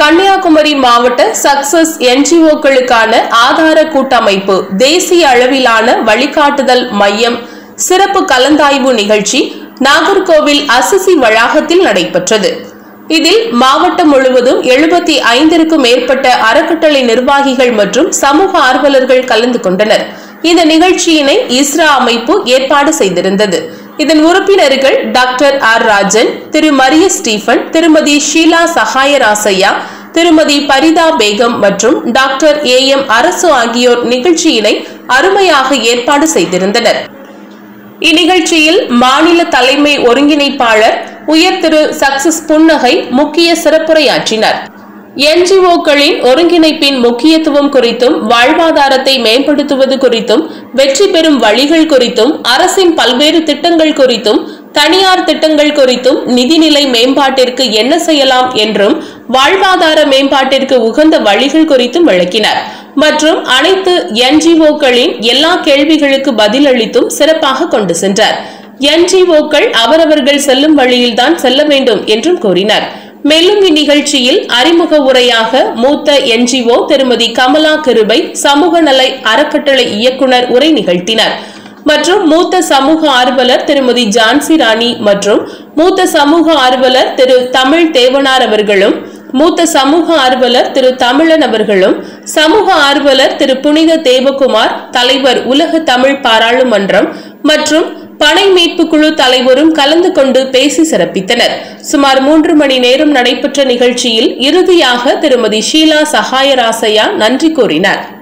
கன்னியாகுமரி மாவட்ட சக்சஸ் என்ஜிஓக்களுக்கான ஆதார கூட்டமைப்பு தேசிய அளவிலான வழிகாட்டுதல் மையம் சிறப்பு கலந்தாய்வு நிகழ்ச்சி நாகர்கோவில் அசிசி வளாகத்தில் நடைபெற்றது இதில் மாவட்டம் முழுவதும் எழுபத்தி ஐந்திற்கும் மேற்பட்ட அறக்கட்டளை நிர்வாகிகள் மற்றும் சமூக ஆர்வலர்கள் கலந்து கொண்டனர் இந்த நிகழ்ச்சியினை இஸ்ரா அமைப்பு ஏற்பாடு செய்திருந்தது இதன் உறுப்பினர்கள் doctor R Rajan Thiru Maria Stephen Thirumathi Sheela சகாயராசையா திருமதி பரிதா பேகம் மற்றும் டாக்டர் ஏ எம் அரசு ஆகியோர் நிகழ்ச்சியினை அருமையாக ஏற்பாடு செய்திருந்தனர் இந்நிகழ்ச்சியில் மாநில தலைமை ஒருங்கிணைப்பாளர் உயர் திரு சக்சஸ் புன்னகை முக்கிய சிறப்புரையாற்றினார் என்ஜிஓக்களின் ஒருங்கிணைப்பின் முக்கியத்துவம் குறித்தும் வாழ்வாதாரத்தை மேம்படுத்துவது குறித்தும் வெற்றி பெறும் வழிகள் குறித்தும் அரசின் பல்வேறு திட்டங்கள் குறித்தும் தனியார் திட்டங்கள் குறித்தும் நிதிநிலை மேம்பாட்டிற்கு என்ன செய்யலாம் என்றும் வாழ்வாதார மேம்பாட்டிற்கு உகந்த வழிகள் குறித்தும் விளக்கினார் மற்றும் அனைத்து என்ஜிஓக்களின் எல்லா கேள்விகளுக்கு பதிலளித்தும் சிறப்பாக கொண்டு சென்றார் என்ஜிஓக்கள் அவரவர்கள் செல்லும் வழியில்தான் செல்ல வேண்டும் என்றும் கூறினார் மேலும் இந்நிகழ்ச்சியில் அறிமுக உரையாக மூத்த என்ஜிஓ திருமதி கமலா கிருபை சமூக நல அறக்கட்டளை இயக்குனர் உரை நிகழ்த்தினார் மற்றும் மூத்த சமூக ஆர்வலர் திருமதி ஜான்சி ராணி மற்றும் மூத்த சமூக ஆர்வலர் திரு தமிழ் தேவனார் அவர்களும் மூத்த சமூக ஆர்வலர் திரு தமிழன் அவர்களும் சமூக ஆர்வலர் திரு புனித தேவகுமார் தலைவர் உலக தமிழ் பாராளுமன்றம் மற்றும் பனை மீட்பு குழு தலைவரும் கலந்து கொண்டு பேசி சிறப்பித்தனர் சுமார் மூன்று மணி நேரம் நடைபெற்ற நிகழ்ச்சியில் இறுதியாக திருமதி ஷீலா சகாயராசையா நன்றி கூறினார்